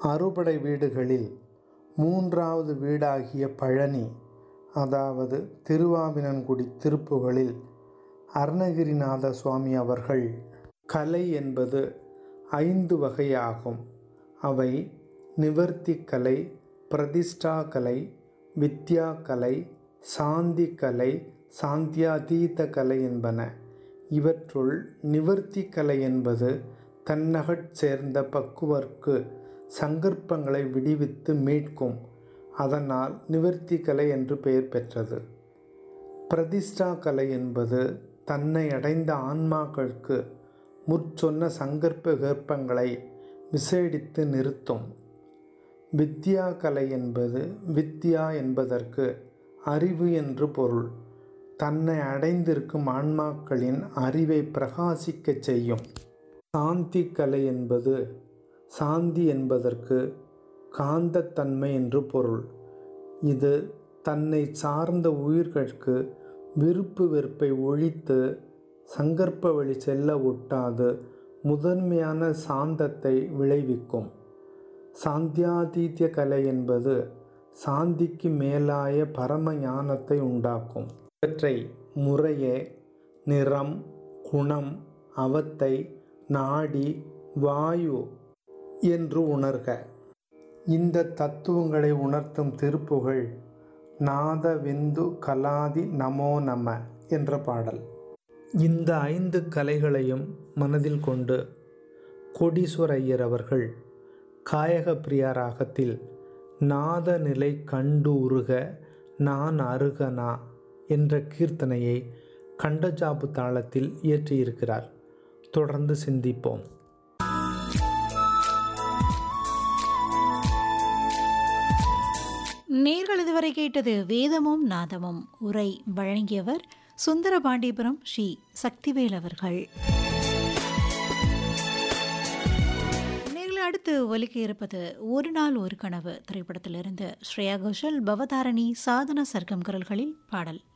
அறுபடை வீடுகளில் மூன்றாவது வீடாகிய பழனி அதாவது திருவாவினன்குடி திருப்புகளில் அருணகிரிநாத சுவாமி அவர்கள் கலை என்பது ஐந்து வகையாகும் அவை நிவர்த்தி கலை பிரதிஷ்டா கலை வித்யா கலை சாந்தி கலை சாந்தியாதீத கலை என்பன இவற்றுள் நிவர்த்தி கலை என்பது தன்னகட் சேர்ந்த பக்குவர்க்கு சங்கற்பங்களை விடுவித்து மீட்கும் அதனால் நிவர்த்தி கலை என்று பெயர் பெற்றது பிரதிஷ்டா கலை என்பது தன்னை அடைந்த ஆன்மாக்களுக்கு முற்சொன்ன சங்கற்ப கற்பங்களை விசேடித்து நிறுத்தும் வித்யா கலை என்பது வித்யா என்பதற்கு அறிவு என்று பொருள் தன்னை அடைந்திருக்கும் ஆன்மாக்களின் அறிவை பிரகாசிக்கச் செய்யும் சாந்தி கலை என்பது சாந்தி என்பதற்கு காந்தத்தன்மை என்று பொருள் இது தன்னை சார்ந்த உயிர்களுக்கு விருப்பு வெறுப்பை ஒழித்து சங்கற்ப வழி செல்ல ஒட்டாது முதன்மையான சாந்தத்தை விளைவிக்கும் சாந்தியாதீத்திய கலை என்பது சாந்திக்கு மேலாய பரம ஞானத்தை உண்டாக்கும் இவற்றை முறையே நிறம் குணம் அவத்தை நாடி வாயு என்று உணர்க இந்த தத்துவங்களை உணர்த்தும் திருப்புகழ் நாத விந்து கலாதி நமோ நம என்ற பாடல் இந்த ஐந்து கலைகளையும் மனதில் கொண்டு கோடீஸ்வர ஐயர் அவர்கள் காயகப்பிரியா ராகத்தில் நாத நிலை கண்டு உருக நான் அருகனா என்ற கீர்த்தனையை கண்டஜாபு தாளத்தில் இயற்றியிருக்கிறார் தொடர்ந்து சிந்திப்போம் நேர்கள் இதுவரை கேட்டது வேதமும் நாதமும் உரை வழங்கியவர் சுந்தரபாண்டியபுரம் ஸ்ரீ சக்திவேல் அவர்கள் நேர்களை அடுத்து ஒலிக்க இருப்பது ஒரு நாள் ஒரு கனவு திரைப்படத்திலிருந்து ஸ்ரேயா கோஷல் பவதாரணி சாதன சர்க்கம் குரல்களில் பாடல்